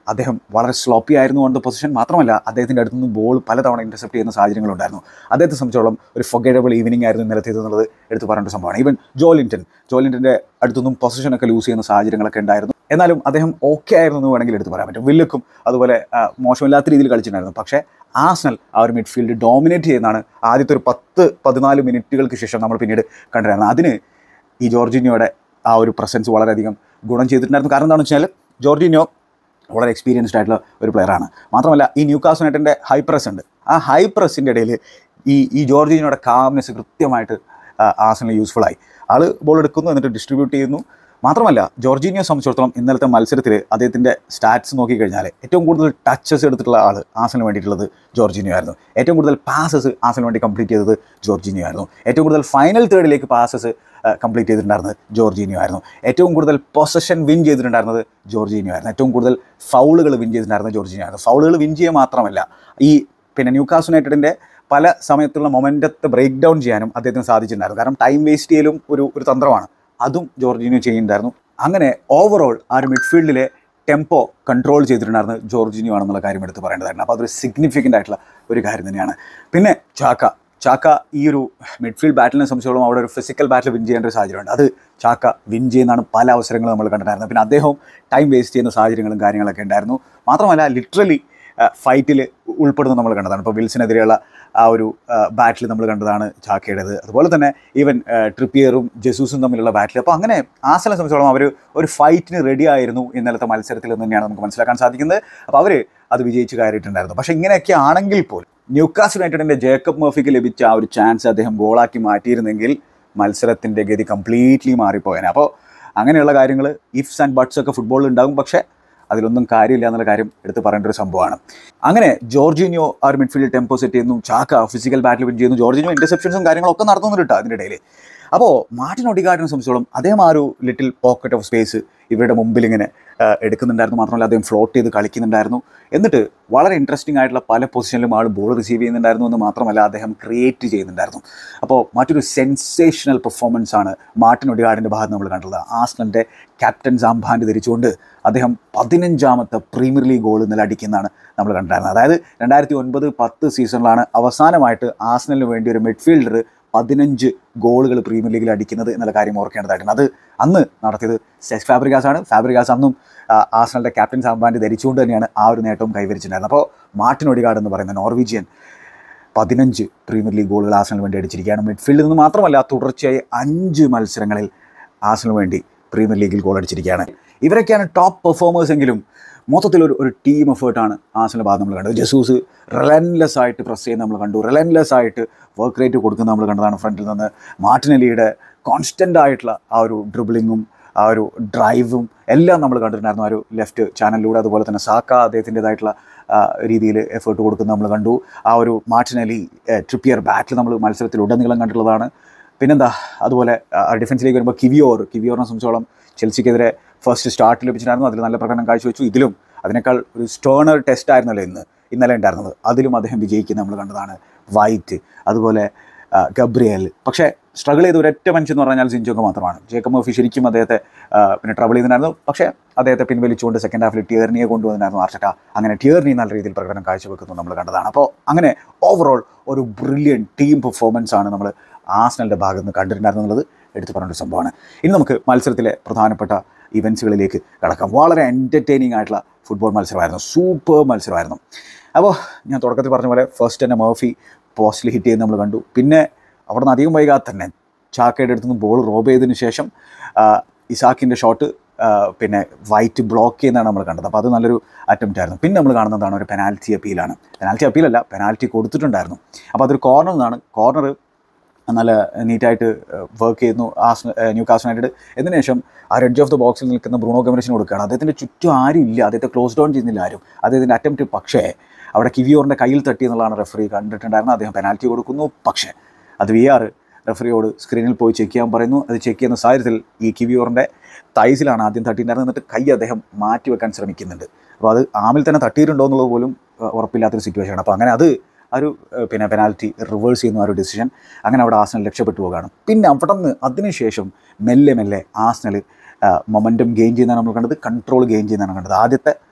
അദ്ദേഹം വളരെ സ്ലോപ്പി ആയിരുന്നു ഓൺ ദ പൊസിഷൻ മാത്രമല്ല അദ്ദേഹത്തിൻ്റെ അടുത്ത് നിന്ന് ബോൾ പലതവണ ഇൻ്റർസെപ്റ്റ് ചെയ്യുന്ന സാഹചര്യങ്ങളുണ്ടായിരുന്നു അദ്ദേഹത്തെ സംബന്ധിച്ചോളം ഒരു ഫൊഗേഡബിൾ ഈവനിങ് ആയിരുന്നു ഇന്നലത്തേത് എന്നുള്ളത് എടുത്ത് പറയേണ്ട ഒരു സംഭവമാണ് ഈവൻ ജോലിൻറ്റൺ ജോലിൻറ്റൻ്റെ അടുത്തുനിന്നും പൊസിഷനൊക്കെ ലൂസ് ചെയ്യുന്ന സാഹചര്യങ്ങളൊക്കെ ഉണ്ടായിരുന്നു എന്നാലും അദ്ദേഹം ഓക്കെ ആയിരുന്നു എന്ന് വേണമെങ്കിൽ എടുത്ത് പറയാൻ പറ്റും വില്ലുക്കും അതുപോലെ ആ, മോശമില്ലാത്ത രീതിയിൽ കളിച്ചിട്ടുണ്ടായിരുന്നു പക്ഷേ ആസ്നൽ ആ ഒരു മിഡ്ഫീൽഡ് ഡോമിനേറ്റ് ചെയ്യുന്നതാണ് ആദ്യത്തെ ഒരു പത്ത് പതിനാല് മിനിറ്റുകൾക്ക് ശേഷം നമ്മൾ പിന്നീട് കണ്ടിരുന്നത് അതിന് ഈ ജോർജിനിയോയുടെ ആ ഒരു പ്രസൻസ് വളരെയധികം ഗുണം ചെയ്തിട്ടുണ്ടായിരുന്നു കാരണം എന്താണെന്ന് വെച്ചാൽ ജോർജിനിയോ വളരെ എക്സ്പീരിയൻസ്ഡ് ആയിട്ടുള്ള ഒരു പ്ലെയറാണ് മാത്രമല്ല ഈ ന്യൂ കാസ് യുണൈറ്റഡിൻ്റെ ഹൈ പ്രസ് ഉണ്ട് ആ ഹൈ പ്രസ്സിൻ്റെ ഇടയിൽ ഈ ഈ ജോർജിനിയോയുടെ കാംനെസ് കൃത്യമായിട്ട് ആസനിൽ യൂസ്ഫുൾ ആയി ആൾ ബോൾ എടുക്കുന്നു എന്നിട്ട് ഡിസ്ട്രിബ്യൂട്ട് ചെയ്യുന്നു മാത്രമല്ല ജോർജീനിയെ സംബന്ധിച്ചിടത്തോളം ഇന്നലത്തെ മത്സരത്തിൽ അദ്ദേഹത്തിൻ്റെ സ്റ്റാറ്റ്സ് നോക്കിക്കഴിഞ്ഞാൽ ഏറ്റവും കൂടുതൽ ടച്ചസ് എടുത്തിട്ടുള്ള ആൾ ആസിന് വേണ്ടിയിട്ടുള്ളത് ജോർജീനിയോ ആയിരുന്നു ഏറ്റവും കൂടുതൽ പാസസ് ആസിന് വേണ്ടി കംപ്ലീറ്റ് ചെയ്തത് ജോർജീനിയോ ആയിരുന്നു ഏറ്റവും കൂടുതൽ ഫൈനൽ തേർഡിലേക്ക് പാസസ് കംപ്ലീറ്റ് ചെയ്തിട്ടുണ്ടായിരുന്നത് ജോർജീനിയോ ആയിരുന്നു ഏറ്റവും കൂടുതൽ പൊസഷൻ വിൻ ചെയ്തിട്ടുണ്ടായിരുന്നത് ജോർജീനിയോ ആയിരുന്നു ഏറ്റവും കൂടുതൽ ഫൗളുകൾ വിൻ ചെയ്തിട്ടുണ്ടായിരുന്നത് ജോർജീനിയോ ആയിരുന്നു ഫൗളുകൾ വിൻ ചെയ്യുക മാത്രമല്ല ഈ പിന്നെ ന്യൂകാസ് യുണൈറ്റഡിൻ്റെ പല സമയത്തുള്ള മൊമെൻറ്റത്തെ ബ്രേക്ക് ഡൗൺ ചെയ്യാനും അദ്ദേഹത്തിന് സാധിച്ചിട്ടുണ്ടായിരുന്നു കാരണം ടൈം വേസ്റ്റ് ചെയ്യലും ഒരു ഒരു തന്ത്രമാണ് അതും ജോർജിനിയോ ചെയ്യുന്നുണ്ടായിരുന്നു അങ്ങനെ ഓവറോൾ ആ ഒരു മിഡ്ഫീൽഡിലെ ടെമ്പോ കൺട്രോൾ ചെയ്തിട്ടുണ്ടായിരുന്നത് ജോർജിനിയോ ആണെന്നുള്ള കാര്യം എടുത്ത് പറയേണ്ടതായിരുന്നു അപ്പോൾ അതൊരു സിഗ്നിഫിക്കൻ്റ് ആയിട്ടുള്ള ഒരു കാര്യം തന്നെയാണ് പിന്നെ ചാക്ക ചാക്ക ഈ ഒരു മിഡ്ഫീൽഡ് ബാറ്റിലിനെ സംബന്ധിച്ചോളം അവിടെ ഒരു ഫിസിക്കൽ ബാറ്റിൽ വിൻ ചെയ്യേണ്ട ഒരു സാഹചര്യമുണ്ട് അത് ചാക്ക വിൻ ചെയ്യുന്നതാണ് പല അവസരങ്ങളും നമ്മൾ കണ്ടിട്ടുണ്ടായിരുന്നത് പിന്നെ അദ്ദേഹവും ടൈം വേസ്റ്റ് ചെയ്യുന്ന സാഹചര്യങ്ങളും കാര്യങ്ങളൊക്കെ ഉണ്ടായിരുന്നു മാത്രമല്ല ലിറ്ററലി ഫൈറ്റിൽ ഉൾപ്പെടുന്നത് നമ്മൾ കണ്ടതാണ് ഇപ്പോൾ വിൽസിനെതിരെയുള്ള ആ ഒരു ബാറ്റിൽ നമ്മൾ കണ്ടതാണ് ചാക്കയുടേത് അതുപോലെ തന്നെ ഈവൻ ട്രിപ്പിയറും ജസൂസും തമ്മിലുള്ള ബാറ്റിൽ അപ്പോൾ അങ്ങനെ ആസനെ സംബന്ധിച്ചോളം അവർ ഒരു ഫൈറ്റിന് റെഡി ആയിരുന്നു ഇന്നലത്തെ മത്സരത്തിൽ എന്ന് തന്നെയാണ് നമുക്ക് മനസ്സിലാക്കാൻ സാധിക്കുന്നത് അപ്പോൾ അവർ അത് വിജയിച്ച് കയറിയിട്ടുണ്ടായിരുന്നു പക്ഷേ ഇങ്ങനെയൊക്കെ ആണെങ്കിൽ പോലും ന്യൂക്കാസ് യുണൈറ്റഡിൻ്റെ ജേക്കബ് മർഫിക്ക് ലഭിച്ച ആ ഒരു ചാൻസ് അദ്ദേഹം ഗോളാക്കി മാറ്റിയിരുന്നെങ്കിൽ മത്സരത്തിൻ്റെ ഗതി കംപ്ലീറ്റ്ലി മാറിപ്പോയേനെ അപ്പോൾ അങ്ങനെയുള്ള കാര്യങ്ങൾ ഇഫ്സ് ആൻഡ് ബട്ട്സ് ഒക്കെ ഫുട്ബോളിൽ ഉണ്ടാകും പക്ഷേ അതിലൊന്നും കാര്യമില്ല എന്നുള്ള കാര്യം എടുത്ത് പറയേണ്ട ഒരു സംഭവമാണ് അങ്ങനെ ജോർജിനിയോ ആ ഒരു മിഡ്ഫീൽഡ് ടെമ്പോ സെറ്റ് ചെയ്യുന്നു ചാക്ക ഫിസിക്കൽ ബാറ്റിൽ വിൻ ചെയ്യുന്നു ജോർജിനിയോ ഇന്റർസെപ്ഷൻസും കാര്യങ്ങളൊക്കെ നടത്തുന്നുണ്ട് കേട്ടോ അതിൻ്റെ ഇടയിൽ അപ്പോൾ മാർട്ടിൻ ഒഡിഗാർഡിനെ സംബന്ധിച്ചോളം അദ്ദേഹം ആ ഒരു ലിറ്റിൽ പോക്കറ്റ് ഓഫ് സ്പേസ് ഇവരുടെ മുമ്പിൽ ഇങ്ങനെ ആ, എടുക്കുന്നുണ്ടായിരുന്നു മാത്രമല്ല അദ്ദേഹം ഫ്ലോട്ട് ചെയ്ത് കളിക്കുന്നുണ്ടായിരുന്നു എന്നിട്ട് വളരെ ഇൻട്രസ്റ്റിംഗ് ആയിട്ടുള്ള പല പൊസിഷനിലും ആൾ ബോൾ റിസീവ് ചെയ്യുന്നുണ്ടായിരുന്നു എന്ന് മാത്രമല്ല അദ്ദേഹം ക്രിയേറ്റ് ചെയ്യുന്നുണ്ടായിരുന്നു അപ്പോൾ മറ്റൊരു സെൻസേഷണൽ പെർഫോമൻസ് ആണ് മാർട്ടിൻ ഒഡിഗാർഡിൻ്റെ ഭാഗത്ത് നമ്മൾ കണ്ടത് ആസ്നലിൻ്റെ ക്യാപ്റ്റൻ സാംബാൻഡ് ധരിച്ചുകൊണ്ട് അദ്ദേഹം പതിനഞ്ചാമത്തെ പ്രീമിയർ ലീഗ് ഗോൾ ഇന്നലെ അടിക്കുന്നതാണ് നമ്മൾ കണ്ടിരുന്നത് അതായത് രണ്ടായിരത്തി ഒൻപത് പത്ത് സീസണിലാണ് അവസാനമായിട്ട് ആസ്നലിന് വേണ്ടി ഒരു മിഡ്ഫീൽഡർ പതിനഞ്ച് ഗോളുകൾ പ്രീമിയർ ലീഗിൽ അടിക്കുന്നത് എന്നുള്ള കാര്യം ഓർക്കേണ്ടതായിട്ടുണ്ട് അത് അന്ന് നടത്തിയത് സെസ് ഫാബ്രിക്കാസ് ആണ് ഫാബ്രിക്കാസ് അന്നും ആ, ആസ്നലിൻ്റെ ക്യാപ്റ്റൻ സാമ്പാൻഡ് ധരിച്ചുകൊണ്ട് തന്നെയാണ് ആ ഒരു നേട്ടവും കൈവരിച്ചിട്ടുണ്ടായിരുന്നത് അപ്പോൾ മാർട്ടിൻ ഒഡിഗാർഡ് എന്ന് പറയുന്ന നോർവീജിയൻ പതിനഞ്ച് പ്രീമിയർ ലീഗ് ഗോളുകൾ ആസനലിന് വേണ്ടി അടിച്ചിരിക്കുകയാണ് മിഡ്ഫീൽഡിൽ നിന്ന് മാത്രമല്ല തുടർച്ചയായി അഞ്ച് മത്സരങ്ങളിൽ ആസനലിന് വേണ്ടി പ്രീമിയർ ലീഗിൽ ഗോൾ അടിച്ചിരിക്കുകയാണ് ഇവരൊക്കെയാണ് ടോപ്പ് പെർഫോമേഴ്സ് എങ്കിലും മൊത്തത്തിൽ ഒരു ഒരു ടീം എഫേർട്ടാണ് ആസനലിൻ്റെ ഭാഗത്ത് നമ്മൾ കണ്ടത് ജസൂസ് റിലൻലെസ് ആയിട്ട് പ്രസ് ചെയ്യുന്ന നമ്മൾ കണ്ടു റിലൻലെസ് ആയിട്ട് വർക്ക് റേറ്റ് കൊടുക്കുന്ന നമ്മൾ കണ്ടതാണ് ഫ്രണ്ടിൽ നിന്ന് മാർട്ടിനലിയുടെ കോൺസ്റ്റൻ്റ് ആയിട്ടുള്ള ആ ഒരു ഡ്രിബിളിങ്ങും ആ ഒരു ഡ്രൈവും എല്ലാം നമ്മൾ കണ്ടിട്ടുണ്ടായിരുന്നു ആ ഒരു ലെഫ്റ്റ് ചാനലിലൂടെ അതുപോലെ തന്നെ സാക്ക അദ്ദേഹത്തിൻ്റെതായിട്ടുള്ള രീതിയിൽ എഫേർട്ട് കൊടുക്കുന്നത് നമ്മൾ കണ്ടു ആ ഒരു മാർട്ടിനലി ട്രിപ്പിയർ ബാറ്റിൽ നമ്മൾ മത്സരത്തിൽ ഉടനീളം കണ്ടിട്ടുള്ളതാണ് പിന്നെന്താ അതുപോലെ ഡിഫൻസിലേക്ക് വരുമ്പോൾ കിവിയോർ കിവിയോറിനെ സംബന്ധിച്ചോളം ചെൽസിക്കെതിരെ ഫസ്റ്റ് സ്റ്റാർട്ട് ലഭിച്ചിട്ടുണ്ടായിരുന്നു അതിൽ നല്ല പ്രകടനം കാഴ്ചവെച്ചു ഇതിലും അതിനേക്കാൾ ഒരു സ്റ്റേണർ ടെസ്റ്റ് ആയിരുന്നല്ലോ ഇന്ന് ഇന്നലെ ഉണ്ടായിരുന്നത് അതിലും അദ്ദേഹം വിജയിക്കുന്ന നമ്മൾ കണ്ടതാണ് വൈറ്റ് അതുപോലെ ആ, ഗബ്രിയൽ പക്ഷേ സ്ട്രഗിൾ ചെയ്ത ഒരൊറ്റ മനുഷ്യൻ എന്ന് പറഞ്ഞാൽ സിഞ്ചോക്ക് മാത്രമാണ് ജേക്കബ് മർഫി ശരിക്കും അദ്ദേഹത്തെ ആ, പിന്നെ ട്രബിൾ ചെയ്തിട്ടുണ്ടായിരുന്നു പക്ഷേ അദ്ദേഹത്തെ പിൻവലിച്ചുകൊണ്ട് സെക്കൻഡ് ഹാഫിൽ ടിയർണിയെ കൊണ്ടുവന്നിട്ടുണ്ടായിരുന്നു ആർച്ചട്ട അങ്ങനെ ടിയർണി നല്ല രീതിയിൽ പ്രകടനം കാഴ്ചവെക്കുന്നു നമ്മൾ കണ്ടതാണ് അപ്പോൾ അങ്ങനെ ഓവറോൾ ഒരു ബ്രില്യൻ ടീം പെർഫോമൻസ് ആണ് നമ്മൾ ആസ്നലിൻ്റെ ഭാഗത്ത് നിന്ന് കണ്ടിട്ടുണ്ടായിരുന്നു എന്നുള്ളത് എടുത്തു പറഞ്ഞൊരു സംഭവമാണ് ഇനി നമുക്ക് മത്സരത്തിലെ പ്രധാനപ്പെട്ട ഇവൻറ്റ്സുകളിലേക്ക് കടക്കാം വളരെ എൻ്റർടൈനിങ് ആയിട്ടുള്ള ഫുട്ബോൾ മത്സരമായിരുന്നു സൂപ്പർ മത്സരമായിരുന്നു അപ്പോൾ ഞാൻ തുടക്കത്തിൽ പറഞ്ഞ പോലെ ഫസ്റ്റ് തന്നെ മേഫി പോസ്റ്റിൽ ഹിറ്റ് ചെയ്യുന്നത് നമ്മൾ കണ്ടു പിന്നെ അവിടെ നിന്ന് അധികം വൈകാതെ തന്നെ ചാക്കയുടെ അടുത്ത് നിന്ന് ബോൾ റോബ് ചെയ്തതിന് ശേഷം ആ, ഇസാക്കിൻ്റെ ഷോട്ട് പിന്നെ വൈറ്റ് ബ്ലോക്ക് ചെയ്യുന്നതാണ് നമ്മൾ കണ്ടത് അപ്പോൾ അത് നല്ലൊരു അറ്റംപ്റ്റ് ആയിരുന്നു പിന്നെ നമ്മൾ കാണുന്നതാണ് ഒരു പെനാൽറ്റി അപ്പീലാണ് പെനാൽറ്റി അപ്പീലല്ല പെനാൽറ്റി കൊടുത്തിട്ടുണ്ടായിരുന്നു അപ്പോൾ അതൊരു കോർണർ നിന്നാണ് കോർണർ നല്ല നീറ്റായിട്ട് വർക്ക് ചെയ്യുന്നു ആസ് ന്യൂ കാസ് യുണൈറ്റഡ് എന്നതിന് ശേഷം ആ റെഡ്ജ് ഓഫ് ദ ബോക്സിൽ നിൽക്കുന്ന ബ്രൂണോ ഗമരസിന് കൊടുക്കുകയാണ് അദ്ദേഹത്തിൻ്റെ ചുറ്റും ആരും ഇല്ല അദ്ദേഹത്തെ ക്ലോസ് ഡൗൺ ചെയ്യുന്നില്ല ആരും അദ്ദേഹത്തിൻ്റെ അറ്റംപ്റ്റ് പക്ഷേ അവിടെ കിവിയോറിൻ്റെ കയ്യിൽ തട്ടി എന്നുള്ളതാണ് റെഫറി കണ്ടിട്ടുണ്ടായിരുന്നത് അദ്ദേഹം പെനാൽറ്റി കൊടുക്കുന്നു പക്ഷേ അത് വി ആർ റെഫറിയോട് സ്ക്രീനിൽ പോയി ചെക്ക് ചെയ്യാൻ പറയുന്നു അത് ചെക്ക് ചെയ്യുന്ന സാഹചര്യത്തിൽ ഈ കിവിയോറിൻ്റെ തൈസിലാണ് ആദ്യം തട്ടിയിട്ടുണ്ടായിരുന്നത് എന്നിട്ട് കൈ അദ്ദേഹം മാറ്റി വെക്കാൻ ശ്രമിക്കുന്നുണ്ട് അപ്പോൾ അത് ആമിൽ തന്നെ തട്ടിയിട്ടുണ്ടോ എന്നുള്ളത് പോലും ഏഹ്, ഉറപ്പില്ലാത്തൊരു സിറ്റുവേഷനാണ് അപ്പോൾ അങ്ങനെ അത് ആ ഒരു ഏഹ്, പിന്നെ പെനാൽറ്റി റിവേഴ്സ് ചെയ്യുന്ന ആ ഒരു ഡിസിഷൻ അങ്ങനെ അവിടെ ആസ്നൽ രക്ഷപ്പെട്ടു പോകുകയാണ് പിന്നെ അവിടെ നിന്ന് അതിനുശേഷം മെല്ലെ മെല്ലെ ആസ്നൽ മൊമെൻറ്റം ഗെയിൻ ചെയ്യുന്നതാണ് നമ്മൾ കണ്ടത് കൺട്രോൾ ഗെയിൻ ചെയ്യുന്നതാണ് കണ്ടത് ആദ്യത്തെ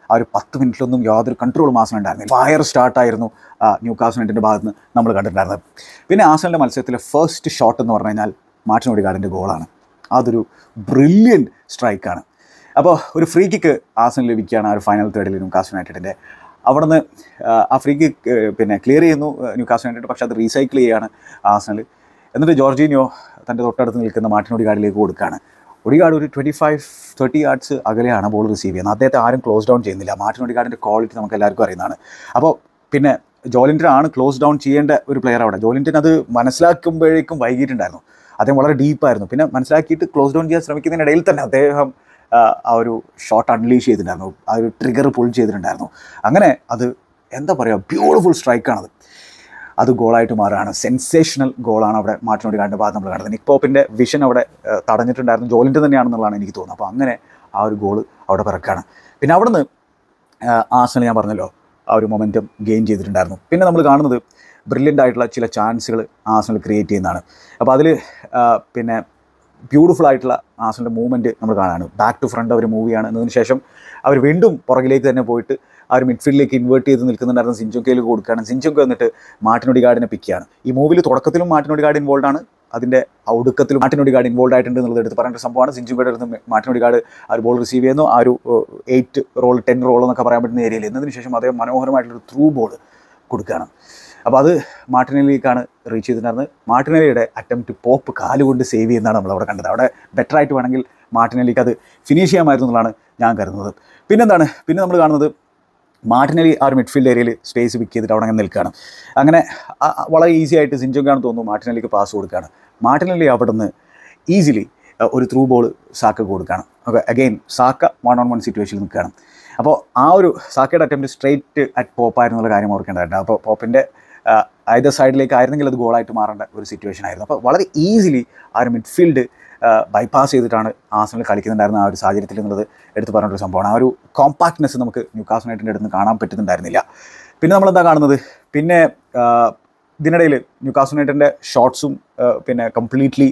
ആ ഒരു പത്ത് മിനിറ്റിലൊന്നും യാതൊരു കൺട്രോളും ആസനം ഉണ്ടായിരുന്നില്ല ഫയർ സ്റ്റാർട്ടായിരുന്നു ന്യൂ കാസ് യുണൈറ്റഡിൻ്റെ ഭാഗത്ത് നിന്ന് നമ്മൾ കണ്ടിട്ടുണ്ടായിരുന്നത് പിന്നെ ആസനലിൻ്റെ മത്സരത്തിലെ ഫസ്റ്റ് ഷോട്ട് എന്ന് പറഞ്ഞു കഴിഞ്ഞാൽ മാർട്ടിൻ ഒഡിഗാർഡിൻ്റെ ഗോളാണ് അതൊരു ബ്രില്യൻറ്റ് സ്ട്രൈക്കാണ് അപ്പോൾ ഒരു ഫ്രീ കിക്ക് ആസനം ലഭിക്കുകയാണ് ആ ഒരു ഫൈനൽ തേർഡിൽ ന്യൂ കാസ് യുണൈറ്റഡിൻ്റെ അവിടെ നിന്ന് ആ ഫ്രീ കിക്ക് പിന്നെ ക്ലിയർ ചെയ്യുന്നു ന്യൂ കാസ് യുണൈറ്റഡ് പക്ഷേ അത് റീസൈക്കിൾ ചെയ്യുകയാണ് ആസനൽ എന്നിട്ട് ജോർജീനിയോ തൻ്റെ തൊട്ടടുത്ത് നിൽക്കുന്ന മാർട്ടിൻ ഒഡിഗാർഡിലേക്ക് കൊടുക്കുകയാണ് ഒഡിഗാർഡ് ഒരു ട്വൻറ്റി ഫൈവ് തേർട്ടി യാർഡ്സ് അകലെയാണ് ബോൾ റിസീവ് ചെയ്യുന്നത് അദ്ദേഹത്തെ ആരും ക്ലോസ് ഡൗൺ ചെയ്യുന്നില്ല മാർട്ടിൻ ഒഡിഗാർഡിൻ്റെ ക്വാളിറ്റി നമുക്ക് എല്ലാവർക്കും അറിയുന്നതാണ് അപ്പോൾ പിന്നെ ജോലിൻറ്റൻ ആണ് ക്ലോസ് ഡൗൺ ചെയ്യേണ്ട ഒരു പ്ലെയർ അവിടെ ജോലിൻറ്റൻ അത് മനസ്സിലാക്കുമ്പോഴേക്കും വൈകിട്ടുണ്ടായിരുന്നു അദ്ദേഹം വളരെ ഡീപ്പായിരുന്നു പിന്നെ മനസ്സിലാക്കിയിട്ട് ക്ലോസ് ഡൗൺ ചെയ്യാൻ ശ്രമിക്കുന്നതിനിടയിൽ തന്നെ അദ്ദേഹം ആ, ആ ഒരു ഷോട്ട് അൺലീഷ് ചെയ്തിട്ടുണ്ടായിരുന്നു ആ ഒരു ട്രിഗർ പുൾ ചെയ്തിട്ടുണ്ടായിരുന്നു അങ്ങനെ അത് എന്താ പറയുക ബ്യൂട്ടിഫുൾ സ്ട്രൈക്കാണത് അത് ഗോളായിട്ട് മാറുകയാണ് സെൻസേഷണൽ ഗോളാണ് അവിടെ മാർട്ടിനോട് കണ്ട ഭാഗത്ത് നമ്മൾ കാണുന്നത് നിക് പോപ്പിൻ്റെ വിഷൻ അവിടെ ആ, തടഞ്ഞിട്ടുണ്ടായിരുന്നു ജോലിൻ്റെ തന്നെയാണെന്നുള്ളതാണ് എനിക്ക് തോന്നുന്നത് അപ്പോൾ അങ്ങനെ ആ ഒരു ഗോൾ അവിടെ പിറക്കാണ് പിന്നെ അവിടുന്ന് ആസന ഞാൻ പറഞ്ഞല്ലോ ആ ഒരു മൊമെൻറ്റം ഗെയിൻ ചെയ്തിട്ടുണ്ടായിരുന്നു പിന്നെ നമ്മൾ കാണുന്നത് ബ്രില്യൻ്റ് ആയിട്ടുള്ള ചില ചാൻസുകൾ ആസനൽ ക്രിയേറ്റ് ചെയ്യുന്നതാണ് അപ്പോൾ അതിൽ പിന്നെ ബ്യൂട്ടിഫുൾ ആയിട്ടുള്ള ആസനൻ്റെ മൂവ്മെൻറ്റ് നമ്മൾ കാണാണ് ബാക്ക് ടു ഫ്രണ്ട് അവർ മൂവിയാണ് എന്നതിന് ശേഷം അവർ വീണ്ടും പുറകിലേക്ക് തന്നെ പോയിട്ട് ആ ഒരു മിഡ്ഫീൽഡിലേക്ക് ഇൻവേർട്ട് ചെയ്ത് നിൽക്കുന്നുണ്ടായിരുന്ന സിഞ്ചുങ്കയിൽ കൊടുക്കുകയാണ് സിഞ്ചുങ്ക എന്നിട്ട് മാർട്ടിനൊഡിഗാർഡിനെ പിക്ക് ചെയ്യാണ് ഈ മൂവിൽ തുടക്കത്തിലും മാർട്ടിനൊഡിഗാർഡ് ഇൻവോൾവ് ആണ് അതിൻ്റെ ഒടുക്കത്തിലും മാർട്ടിനൊഡിഗാർഡ് ഇൻവോൾവ് ആയിട്ടുണ്ട് എന്നുള്ളത് എടുത്ത് പറയേണ്ട ഒരു സംഭവമാണ് സിഞ്ചുങ്കയുടെ അടുത്ത് മാർട്ടിനൊഡിഗാർഡ് ആ ഒരു ബോൾ റിസീവ് ചെയ്യുന്നു ആ ഒരു എയ്റ്റ് റോൾ ടെൻ റോൾ എന്നൊക്കെ പറയാൻ പറ്റുന്ന ഏരിയയിൽ എന്നതിന് ശേഷം അദ്ദേഹം മനോഹരമായിട്ടുള്ളൊരു ത്രൂ ബോൾ കൊടുക്കുകയാണ് അപ്പോൾ അത് മാർട്ടിനലിലേക്കാണ് റീച്ച് ചെയ്തിട്ടുണ്ടായിരുന്നത് മാർട്ടിനലിയുടെ അറ്റംപ്റ്റ് പോപ്പ് കാലുകൊണ്ട് സേവ് ചെയ്യുന്നതാണ് നമ്മൾ അവിടെ കണ്ടത് അവിടെ ബെറ്റർ ആയിട്ട് വേണമെങ്കിൽ മാർട്ടിനലിക്ക് അത് ഫിനിഷ് ചെയ്യാമായിരുന്നു എന്നുള്ളതാണ് ഞാൻ കരുതുന്നത് പിന്നെന്താണ് പിന്നെ നമ്മൾ കാണുന്നത് മാർട്ടിനലി ആ ഒരു മിഡ്ഫീൽഡ് ഏരിയയിൽ സ്പേസ് പിക്ക് ചെയ്തിട്ട് അവിടെ അങ്ങനെ നിൽക്കുകയാണ് അങ്ങനെ ആ- ആ വളരെ ഈസി ആയിട്ട് സിഞ്ചുങ്കാണെന്ന് തോന്നുന്നു മാർട്ടിനലിക്ക് പാസ് കൊടുക്കുകയാണ് മാർട്ടിനലി അവിടെ നിന്ന് ഈസിലി ഒരു ത്രൂ ബോൾ സാക്ക കൊടുക്കുകയാണ് okay again Saka one on one സിറ്റുവേഷനിൽ നിൽക്കുകയാണ് അപ്പോൾ ആ ഒരു സാക്കയുടെ അറ്റംപ്റ്റ് സ്ട്രേറ്റ് അറ്റ് പോപ്പായിരുന്നു എന്നുള്ള കാര്യം ഓർക്കേണ്ടതുണ്ട് അപ്പോൾ പോപ്പിൻ്റെ either സൈഡിലേക്ക് ആയിരുന്നെങ്കിൽ അത് ഗോളായിട്ട് മാറേണ്ട ഒരു സിറ്റുവേഷൻ ആയിരുന്നു അപ്പോൾ വളരെ ഈസിലി ആ ഒരു മിഡ്ഫീൽഡ് ബൈപ്പാസ് ചെയ്തിട്ടാണ് ആസനൽ കളിക്കുന്നുണ്ടായിരുന്ന ആ ഒരു സാഹചര്യത്തിൽ എന്നുള്ളത് എടുത്ത് പറഞ്ഞ ഒരു സംഭവമാണ് ആ ഒരു കോമ്പാക്ട്നെസ് നമുക്ക് ന്യൂക്കാസ് യുണൈറ്റഡിൻ്റെ അടുത്ത് നിന്ന് കാണാൻ പറ്റുന്നുണ്ടായിരുന്നില്ല പിന്നെ നമ്മളെന്താ കാണുന്നത് പിന്നെ ആ, ഇതിനിടയിൽ ന്യൂക്കാസ് യുണൈറ്റഡിൻ്റെ ഷോട്ട്സും പിന്നെ കംപ്ലീറ്റ്ലി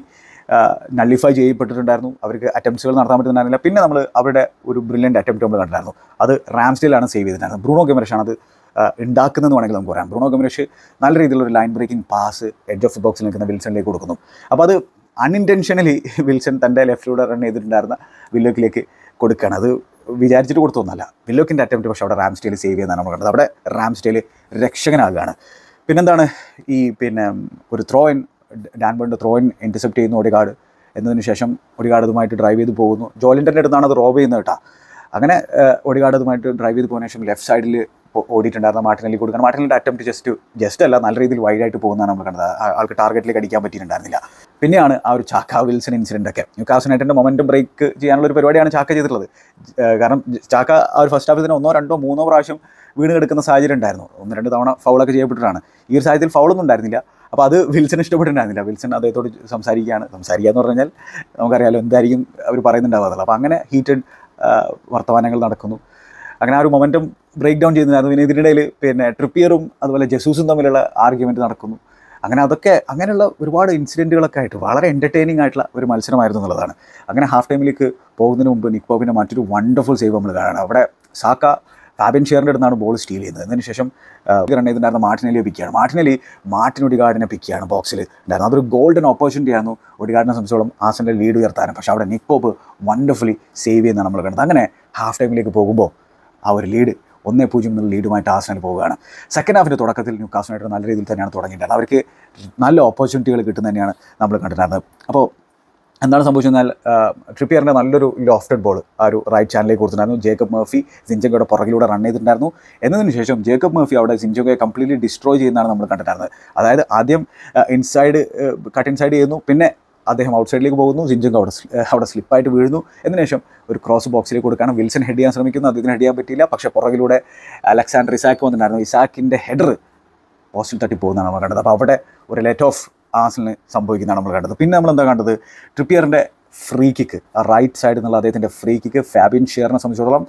നള്ളിഫൈ ചെയ്യപ്പെട്ടിട്ടുണ്ടായിരുന്നു അവർക്ക് അറ്റംപ്റ്റ്സുകൾ നടത്താൻ പറ്റുന്നുണ്ടായിരുന്നില്ല പിന്നെ നമ്മൾ അവരുടെ ഒരു ബ്രില്യൻ്റ് അറ്റംപ്റ്റ് നമ്മൾ കണ്ടായിരുന്നു അത് റാംസ്റ്റേലാണ് സേവ് ചെയ്തിട്ടുണ്ടായിരുന്നത് ബ്രൂണോ ഗെമറഷാണ് അത് ആ, ഉണ്ടാക്കുന്നതെന്ന് വേണമെങ്കിൽ നമുക്ക് പറയാം ബ്രൂണോ ഗെമറഷ് നല്ല രീതിയിലുള്ള ഒരു line breaking pass edge of ബോക്സിൽ നിൽക്കുന്ന വിൽസണിലേക്ക് കൊടുക്കുന്നു അപ്പോൾ അത് അൺഇൻറ്റൻഷനലി വിൽസൺ തൻ്റെ ലെഫ്റ്റിലൂടെ റൺ ചെയ്തിട്ടുണ്ടായിരുന്ന വില്ലോക്കിലേക്ക് കൊടുക്കുകയാണ് അത് വിചാരിച്ചിട്ട് കൊടുത്തൊന്നുമല്ല വില്ലോക്കിൻ്റെ അറ്റംപ്റ്റ് പക്ഷേ അവിടെ റാംസ്റ്റേൽ സേവ് ചെയ്യുന്നതാണ് നമ്മൾ കണ്ടത് അവിടെ റാംസ്റ്റേൽ രക്ഷകനാകുകയാണ് പിന്നെന്താണ് ഈ പിന്നെ ഒരു ത്രോ ഇൻ ഡാൻബോളിൻ്റെ ത്രോ ഇൻ ഇൻ്റർസെപ്റ്റ് ചെയ്യുന്ന ഒടികാട് എന്നതിന് ശേഷം ഒടികാട് അതുമായിട്ട് ഡ്രൈവ് ചെയ്ത് പോകുന്നു ജോലിൻ്റെ അടുത്താണ് അത് റോബ് ചെയ്യുന്നത് കേട്ടോ അങ്ങനെ ഒടികാട് അതുമായിട്ട് ഡ്രൈവ് ചെയ്ത് പോകുന്ന ശേഷം ലെഫ്റ്റ് സൈഡിൽ ഓടിയിട്ടുണ്ടായിരുന്ന മാർട്ടിനലി കൊടുക്കണം മാർട്ടിനലിൻ്റെ അറ്റംപ്റ്റ് ജസ്റ്റ് ജസ്റ്റ് അല്ല നല്ല രീതിയിൽ വൈഡായിട്ട് പോകുന്നതാണ് നമ്മൾ കണ്ടത് ആ- ആൾക്ക് ടാർഗറ്റിലേക്ക് അടിക്കാൻ പറ്റിയിട്ടുണ്ടായിരുന്നില്ല പിന്നെയാണ് ആ ഒരു ചാക്ക വിൽസൺ ഇൻസിഡൻ്റ് ഒക്കെ ന്യൂക്കാസിനായിട്ടിൻ്റെ മൊമെൻറ്റം ബ്രേക്ക് ചെയ്യാനുള്ള ഒരു പരിപാടിയാണ് ചാക്ക ചെയ്തിട്ടുള്ളത് ഏഹ് കാരണം ചാക്ക ആ ഒരു ഫസ്റ്റ് ഹാഫിൽ തന്നെ ഒന്നോ രണ്ടോ മൂന്നോ പ്രാവശ്യം വീണ് കിടക്കുന്ന സാഹചര്യം ഉണ്ടായിരുന്നു ഒന്ന് രണ്ട് തവണ ഫൗളൊക്കെ ചെയ്യപ്പെട്ടിട്ടാണ് ഈ ഒരു സാഹചര്യത്തിൽ ഫൗളൊന്നും ഉണ്ടായിരുന്നില്ല അപ്പോൾ അത് വിൽസൺ ഇഷ്ടപ്പെട്ടിട്ടുണ്ടായിരുന്നില്ല വിൽസൺ അദ്ദേഹത്തോട് സംസാരിക്കുകയാണ് സംസാരിക്കുക എന്ന് പറഞ്ഞാൽ നമുക്കറിയാലോ എന്തായിരിക്കും അവർ പറയുന്നുണ്ടാവാറുള്ളത് അപ്പോൾ അങ്ങനെ ഹീറ്റഡ് വർത്തമാനങ്ങൾ നടക്കുന്നു അങ്ങനെ ആ ഒരു മൊമെൻറ്റം ബ്രേക്ക് ഡൗൺ ചെയ്യുന്നതായിരുന്നു പിന്നെ ഇതിനിടയിൽ പിന്നെ ട്രിപ്പിയറും അതുപോലെ ജസൂസും തമ്മിലുള്ള ആർഗ്യുമെൻറ്റ് നടക്കുന്നു അങ്ങനെ അതൊക്കെ അങ്ങനെയുള്ള ഒരുപാട് ഇൻസിഡൻറ്റുകളൊക്കെ ആയിട്ട് വളരെ എൻ്റർടൈനിങ് ആയിട്ടുള്ള ഒരു മത്സരമായിരുന്നു എന്നുള്ളതാണ് അങ്ങനെ ഹാഫ് ടൈമിലേക്ക് പോകുന്നതിന് മുമ്പ് നിക് പോപ്പിൻ്റെ മറ്റൊരു വണ്ടർഫുൾ സേവ് നമ്മൾ കാണണം അവിടെ സാക്ക ഫാബിൻ ഷെയറിൻ്റെ അടുത്താണ് ബോൾ സ്റ്റീൽ ചെയ്യുന്നത് അതിന് ശേഷം റൺ ചെയ്തിട്ടുണ്ടായിരുന്ന മാർട്ടിനലിയെ പിക്ക് ചെയ്യാണ് മാർട്ടിനലി മാർട്ടിൻ ഒഡിഗാർഡിനെ പിക്ക് ചെയ്യാണ് ബോക്സിൽ ഉണ്ടായിരുന്നു അതൊരു ഗോൾഡൻ ഓപ്പർച്യൂണിറ്റി ആയിരുന്നു ഒഡിഗാർഡിനെ സംബന്ധിച്ചോളം ആസൻ്റെ ലീഡ് ഉയർത്താനും പക്ഷേ അവിടെ നിക് പോപ്പ് വണ്ടർഫുള്ളി സേവ് ചെയ്യുന്നതാണ് നമ്മൾ കണ്ടത് അങ്ങനെ ഹാഫ് ടൈമിലേക്ക് പോകുമ്പോൾ ആ ഒരു ലീഡ് ഒന്നേ പൂജ്യം എന്നുള്ള ലീഡുമായിട്ട് ആസനൽ പോവുകയാണ് സെക്കൻഡ് ഹാഫിൻ്റെ തുടക്കത്തിൽ ന്യൂ കാസനായിട്ട് നല്ല രീതിയിൽ തന്നെയാണ് തുടങ്ങിയിട്ടുള്ളത് അവർക്ക് നല്ല ഓപ്പർച്യൂണിറ്റികൾ കിട്ടുന്ന തന്നെയാണ് നമ്മൾ കണ്ടിട്ടുണ്ടായിരുന്നത് അപ്പോൾ എന്താണ് സംഭവിച്ചെന്നാൽ ട്രിപ്പിയറിൻ്റെ നല്ലൊരു ലോഫ്റ്റഡ് ബോൾ ആ ഒരു റൈറ്റ് ചാനലിലേക്ക് കൊടുത്തിട്ടുണ്ടായിരുന്നു ജേക്കബ് മർഫി സിഞ്ചങ്കയുടെ പുറകിലൂടെ റൺ ചെയ്തിട്ടുണ്ടായിരുന്നു എന്നതിന് ശേഷം ജേക്കബ് മർഫി അവിടെ സിഞ്ചങ്കയെ കംപ്ലീറ്റ്ലി ഡിസ്ട്രോയ് ചെയ്യുന്നതാണ് നമ്മൾ കണ്ടിട്ടുണ്ടായിരുന്നത് അതായത് ആദ്യം ഇൻസൈഡ് കട്ട് ഇൻസൈഡ് ചെയ്യുന്നു പിന്നെ അദ്ദേഹം ഔട്ട്സൈഡിലേക്ക് പോകുന്നു സിഞ്ചങ്ക അവിടെ സ്ലി- ഏഹ് അവിടെ സ്ലിപ്പായിട്ട് വീഴുന്നു എന്നതിന് ശേഷം ഒരു ക്രോസ് ബോക്സിലേക്ക് കൊടുക്കുകയാണ് വിൽസൺ ഹെഡ് ചെയ്യാൻ ശ്രമിക്കുന്നു അദ്ദേഹത്തിന് ഹെഡ് ചെയ്യാൻ പറ്റിയില്ല പക്ഷേ പുറകിലൂടെ അലക്സാണ്ടർ ഇസാക്ക് വന്നിട്ടുണ്ടായിരുന്നു ഇസാക്കിൻ്റെ ഹെഡർ പോസ്റ്റിൽ തട്ടി പോകുന്നതാണ് നമ്മൾ കണ്ടത് അപ്പോൾ അവിടെ ഒരു ലെറ്റ് ഓഫ് ആസിലിന് സംഭവിക്കുന്നതാണ് നമ്മൾ കണ്ടത് പിന്നെ നമ്മൾ എന്താ കണ്ടത് ട്രിപ്പിയറിൻ്റെ ഫ്രീ കിക്ക് റൈറ്റ് സൈഡിൽ നിന്നുള്ള അദ്ദേഹത്തിൻ്റെ ഫ്രീ കിക്ക് ഫാബിൻ ഷെയറിനെ സംബന്ധിച്ചിടത്തോളം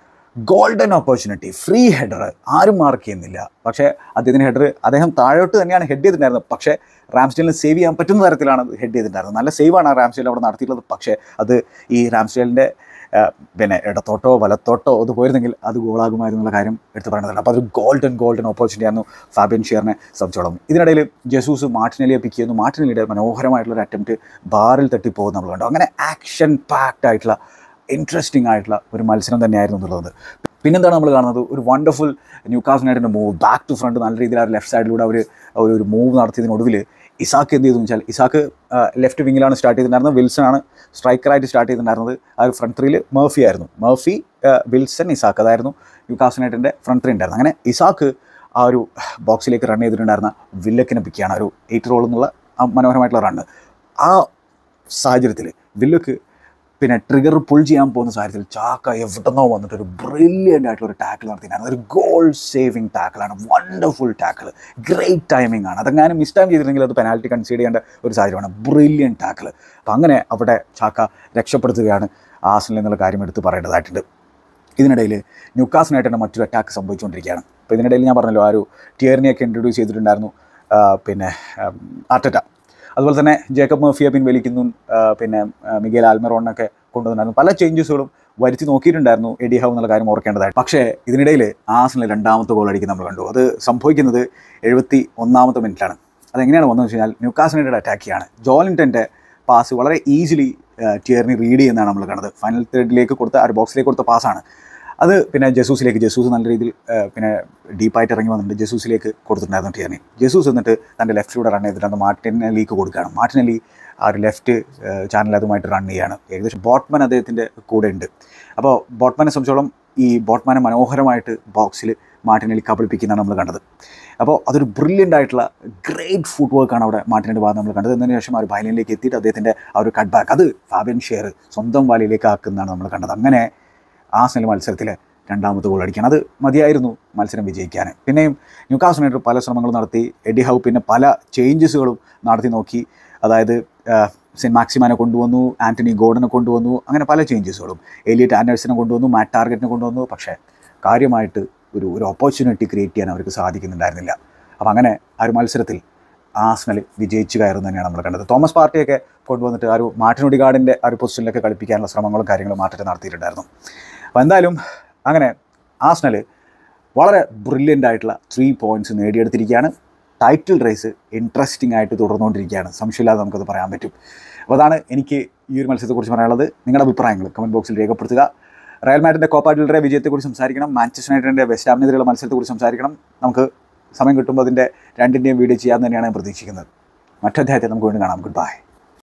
ഗോൾഡൻ ഓപ്പർച്യൂണിറ്റി ഫ്രീ ഹെഡർ ആരും മാർക്ക് ചെയ്യുന്നില്ല പക്ഷേ അദ്ദേഹത്തിൻ്റെ ഹെഡർ അദ്ദേഹം താഴോട്ട് തന്നെയാണ് ഹെഡ് ചെയ്തിട്ടുണ്ടായിരുന്നത് പക്ഷേ റാംസ്റ്റേലിന് സേവ് ചെയ്യാൻ പറ്റുന്ന തരത്തിലാണ് ഹെഡ് ചെയ്തിട്ടുണ്ടായിരുന്നത് നല്ല സേവാണ് റാംസ്റ്റേൽ അവിടെ നടത്തിയിട്ടുള്ളത് പക്ഷേ അത് ഈ റാംസ്റ്റേലിൻ്റെ ആ, പിന്നെ ഇടത്തോട്ടോ വലത്തോട്ടോ അത് പോയിരുന്നെങ്കിൽ അത് ഗോളാകുമായിരുന്നു എന്നുള്ള കാര്യം എടുത്ത് പറയുന്നതാണ് അപ്പോൾ അതൊരു ഗോൾഡൻ ഗോൾഡൻ ഓപ്പർച്യൂണിറ്റി ആയിരുന്നു ഫാബിയൻ ഷിയറിനെ സംബന്ധിച്ചോളം ഇതിനിടയിൽ ജസൂസ് മാർട്ടിനെലിയെ പിക്ക് ചെയ്യുന്നു മാർട്ടിനെലിയുടെ മനോഹരമായിട്ടുള്ള ഒരു അറ്റംപ്റ്റ് ബാറിൽ തട്ടിപ്പോകുന്ന നമ്മൾ കണ്ടു അങ്ങനെ ആക്ഷൻ പാക്ഡ് ആയിട്ടുള്ള ഇൻട്രസ്റ്റിംഗ് ആയിട്ടുള്ള ഒരു മത്സരം തന്നെയായിരുന്നു എന്നുള്ളത് പിന്നെന്താണ് നമ്മൾ കാണുന്നത് ഒരു വണ്ടർഫുൾ ന്യൂ കാസിനായിട്ടിൻ്റെ മൂവ് ബാക്ക് ടു ഫ്രണ്ട് നല്ല രീതിയിൽ ആ ഒരു ലെഫ്റ്റ് സൈഡിലൂടെ അവർ ഒരു ഒരു മൂവ് നടത്തിയതിനൊടുവിൽ ഇസാക്ക് എന്ത് ചെയ്തു വെച്ചാൽ ഇസാക്ക് ലെഫ്റ്റ് വിങ്ങിലാണ് സ്റ്റാർട്ട് ചെയ്തിട്ടുണ്ടായിരുന്നത് വിൽസൺ ആണ് സ്ട്രൈക്കറായിട്ട് സ്റ്റാർട്ട് ചെയ്തിട്ടുണ്ടായിരുന്നത് ആ ഒരു ഫ്രണ്ട് ത്രീയിൽ മർഫി ആയിരുന്നു മർഫി ആ, വിൽസൺ ഇസാക്ക് അതായിരുന്നു ന്യൂ കാസിനായിട്ടിൻ്റെ ഫ്രണ്ട് ത്രീ ഉണ്ടായിരുന്നു അങ്ങനെ ഇസാക്ക് ആ ഒരു ബോക്സിലേക്ക് റൺ ചെയ്തിട്ടുണ്ടായിരുന്ന വില്ലക്കിനെ പിക്കാണ് ഒരു എയ്റ്റ് റോൾ എന്നുള്ള ആ മനോഹരമായിട്ടുള്ള റണ്ണ് ആ സാഹചര്യത്തിൽ വില്ലക്ക് പിന്നെ ട്രിഗർ പുൾ ചെയ്യാൻ പോകുന്ന സാഹചര്യത്തിൽ ചാക്ക എവിടെന്നോ വന്നിട്ട് ഒരു ബ്രില്യൻ്റ് ആയിട്ടുള്ള ഒരു ടാക്കിൾ നടത്തിയിട്ടുണ്ടായിരുന്നു ഒരു ഗോൾ സേവിങ് ടാക്കിളാണ് വണ്ടർഫുൾ ടാക്കിൾ ഗ്രേറ്റ് ടൈമിംഗ് ആണ് അതെങ്ങാനും മിസ് ടൈം ചെയ്തിരുന്നെങ്കിൽ അത് പെനാൽറ്റി കൺസീഡ് ചെയ്യേണ്ട ഒരു സാഹചര്യമാണ് ബ്രില്യൻ ടാക്കിൾ അപ്പം അങ്ങനെ അവിടെ ചാക്ക രക്ഷപ്പെടുത്തുകയാണ് ആസനിൽ എന്നുള്ള കാര്യം എടുത്ത് പറയേണ്ടതായിട്ടുണ്ട് ഇതിനിടയിൽ ന്യൂക്കാസിനായിട്ട് തന്നെ മറ്റൊരു അറ്റാക്ക് സംഭവിച്ചുകൊണ്ടിരിക്കുകയാണ് അപ്പോൾ ഇതിനിടയിൽ ഞാൻ പറഞ്ഞല്ലോ ആ ഒരു ടിയറിനെയൊക്കെ ഇൻട്രൊഡ്യൂസ് ചെയ്തിട്ടുണ്ടായിരുന്നു ആ, പിന്നെ ആർട്ടറ്റ അതുപോലെ തന്നെ ജേക്കബ് മർഫിയെ പിൻവലിക്കുന്നു ആ, പിന്നെ ആ, മിഗേൽ ആൽമെറോണിനൊക്കെ കൊണ്ടുവന്നിട്ടുണ്ടായിരുന്നു പല ചേഞ്ചസുകളും വരുത്തി നോക്കിയിട്ടുണ്ടായിരുന്നു എഡി ഹൗ എന്നുള്ള കാര്യം ഓർക്കേണ്ടതായിട്ട് പക്ഷേ ഇതിനിടയിൽ ആസിനിൽ രണ്ടാമത്തെ ഗോൾ അടിക്കുന്ന നമ്മൾ കണ്ടു അത് സംഭവിക്കുന്നത് എഴുപത്തി ഒന്നാമത്തെ മിനിറ്റിലാണ് അതെങ്ങനെയാണ് വന്നതെന്ന് വെച്ച് കഴിഞ്ഞാൽ ന്യൂക്കാസിനായിട്ട് അറ്റാക്ക് ചെയ്യാണ് ജോലിൻറ്റൻ്റെ പാസ് വളരെ ഈസിലി ടിയറിനെ റീഡ് ചെയ്യുന്നതാണ് നമ്മൾ കാണുന്നത് ഫൈനൽ ത്രെഡിലേക്ക് കൊടുത്ത ആ ഒരു ബോക്സിലേക്ക് കൊടുത്ത പാസ്സാണ് അത് പിന്നെ ജസൂസിലേക്ക് ജസൂസ് നല്ല രീതിയിൽ ആ, പിന്നെ ഡീപ്പായിട്ട് ഇറങ്ങി വന്നിട്ട് ജസൂസിലേക്ക് കൊടുത്തിട്ടുണ്ടായിരുന്നു ടിയറിനെ ജസൂസ് എന്നിട്ട് തൻ്റെ ലെഫ്റ്റിലൂടെ റൺ ചെയ്തിട്ട് അത് മാർട്ടിനലിക്ക് കൊടുക്കുകയാണ് മാർട്ടിനലി ആ ഒരു ലെഫ്റ്റ് ചാനൽ അതുമായിട്ട് റൺ ചെയ്യുകയാണ് ഏകദേശം ബോട്ട്മാൻ അദ്ദേഹത്തിൻ്റെ കൂടെ ഉണ്ട് അപ്പോൾ ബോട്ട്മാനെ സംബന്ധിച്ചോളം ഈ ബോട്ട്മാനെ മനോഹരമായിട്ട് ബോക്സിൽ മാർട്ടിനലി കബളിപ്പിക്കുന്നതാണ് നമ്മൾ കണ്ടത് അപ്പോൾ അതൊരു ബ്രില്യൻ്റ് ആയിട്ടുള്ള ഗ്രേറ്റ് ഫുഡ് വർക്കാണ് അവിടെ മാർട്ടിൻ്റെ ഭാഗത്ത് നമ്മൾ കണ്ടത് എന്നതിന് ശേഷം ആ ഒരു ബൈലനിലേക്ക് എത്തിയിട്ട് അദ്ദേഹത്തിൻ്റെ ആ ഒരു കട്ട് ബാക്ക് അത് ഫാബിയൻ ഷെയർ സ്വന്തം വാലിയിലേക്ക് ആക്കുന്നതാണ് നമ്മൾ കണ്ടത് അങ്ങനെ ആസ്നൽ മത്സരത്തിൽ രണ്ടാമത്തെ ഗോൾ അടിക്കാൻ അത് മതിയായിരുന്നു മത്സരം വിജയിക്കാൻ പിന്നെയും ന്യൂക്കാസിനായിട്ട് പല ശ്രമങ്ങളും നടത്തി എഡി ഹൗ പിന്നെ പല ചേഞ്ചസുകളും നടത്തി നോക്കി അതായത് ആ, സെൻറ്റ് മാക്സിമാനെ കൊണ്ടുവന്നു ആൻ്റണി ഗോർഡനെ കൊണ്ടുവന്നു അങ്ങനെ പല ചേഞ്ചസുകളും എലിയറ്റ് ആൻഡേഴ്സിനെ കൊണ്ടുവന്നു മാറ്റ് ടാർഗറ്റിനെ കൊണ്ടുവന്നു പക്ഷേ കാര്യമായിട്ട് ഒരു ഒരു ഓപ്പർച്യൂണിറ്റി ക്രിയേറ്റ് ചെയ്യാൻ അവർക്ക് സാധിക്കുന്നുണ്ടായിരുന്നില്ല അപ്പോൾ അങ്ങനെ ആ ഒരു മത്സരത്തിൽ ആസ്നൽ വിജയിച്ചു കയറുന്നു തന്നെയാണ് നമ്മൾ കണ്ടത് തോമസ് പാർട്ടിയൊക്കെ കൊണ്ടുവന്നിട്ട് ആ ഒരു മാർട്ടിൻ ഒഡിഗാർഡിൻ്റെ ആ ഒരു പൊസിഷനിലൊക്കെ കളിപ്പിക്കാനുള്ള ശ്രമങ്ങളും കാര്യങ്ങളും മാറ്റത്തെ നടത്തിയിട്ടുണ്ടായിരുന്നു അപ്പോൾ എന്തായാലും അങ്ങനെ ആസ്നൽ വളരെ ബ്രില്യൻ്റ് ആയിട്ടുള്ള ത്രീ പോയിൻറ്റ്സ് നേടിയെടുത്തിരിക്കുകയാണ് ടൈറ്റിൽ റേസ് ഇൻട്രസ്റ്റിംഗ് ആയിട്ട് തുടർന്നുകൊണ്ടിരിക്കുകയാണ് സംശയമില്ലാതെ നമുക്കത് പറയാൻ പറ്റും അപ്പോൾ അതാണ് എനിക്ക് ഈ ഒരു മത്സരത്തെക്കുറിച്ച് പറയാനുള്ളത് നിങ്ങളുടെ അഭിപ്രായങ്ങൾ കമൻറ്റ് ബോക്സിൽ രേഖപ്പെടുത്തുക റയൽ മാഡിൻ്റെ കോപ്പ ഡെൽറെ വിജയത്തെക്കുറിച്ച് സംസാരിക്കണം മാഞ്ചസ്റ്റർ യുണൈറ്റഡിൻ്റെ വെസ്റ്റ് ഹാമിനെതിരെയുള്ള മത്സരത്തെക്കുറിച്ച് സംസാരിക്കണം നമുക്ക് സമയം കിട്ടുമ്പോൾ അതിൻ്റെ രണ്ടിൻ്റെയും വീഡിയോ ചെയ്യാമെന്ന് തന്നെയാണ് ഞാൻ പ്രതീക്ഷിക്കുന്നത് മറ്റധ്യായത്തിൽ നമുക്ക് വീണ്ടും കാണാം ഗുഡ് ബൈ